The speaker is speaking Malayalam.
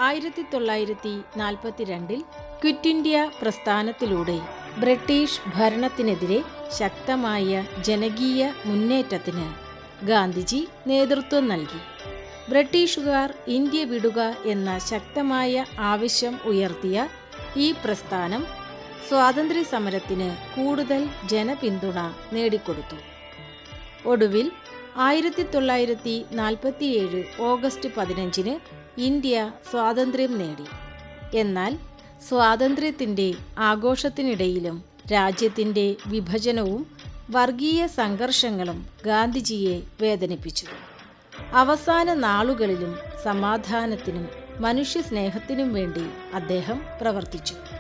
ആയിരത്തി തൊള്ളായിരത്തി നാൽപ്പത്തിരണ്ടിൽ ക്വിറ്റ് ഇന്ത്യ പ്രസ്ഥാനത്തിലൂടെ ബ്രിട്ടീഷ് ഭരണത്തിനെതിരെ ശക്തമായ ജനകീയ മുന്നേറ്റത്തിന് ഗാന്ധിജി നേതൃത്വം നൽകി ബ്രിട്ടീഷുകാർ ഇന്ത്യ വിടുക എന്ന ശക്തമായ ആവശ്യം ഉയർത്തിയ ഈ പ്രസ്ഥാനം സ്വാതന്ത്ര്യ സമരത്തിന് കൂടുതൽ ജനപിന്തുണ നേടിക്കൊടുത്തു ഒടുവിൽ ആയിരത്തി തൊള്ളായിരത്തി നാൽപ്പത്തിയേഴ് ഓഗസ്റ്റ് പതിനഞ്ചിന് ഇന്ത്യ സ്വാതന്ത്ര്യം നേടി എന്നാൽ സ്വാതന്ത്ര്യത്തിൻ്റെ ആഘോഷത്തിനിടയിലും രാജ്യത്തിൻ്റെ വിഭജനവും വർഗീയ സംഘർഷങ്ങളും ഗാന്ധിജിയെ വേദനിപ്പിച്ചു അവസാന നാളുകളിലും സമാധാനത്തിനും മനുഷ്യസ്നേഹത്തിനും വേണ്ടി അദ്ദേഹം പ്രവർത്തിച്ചു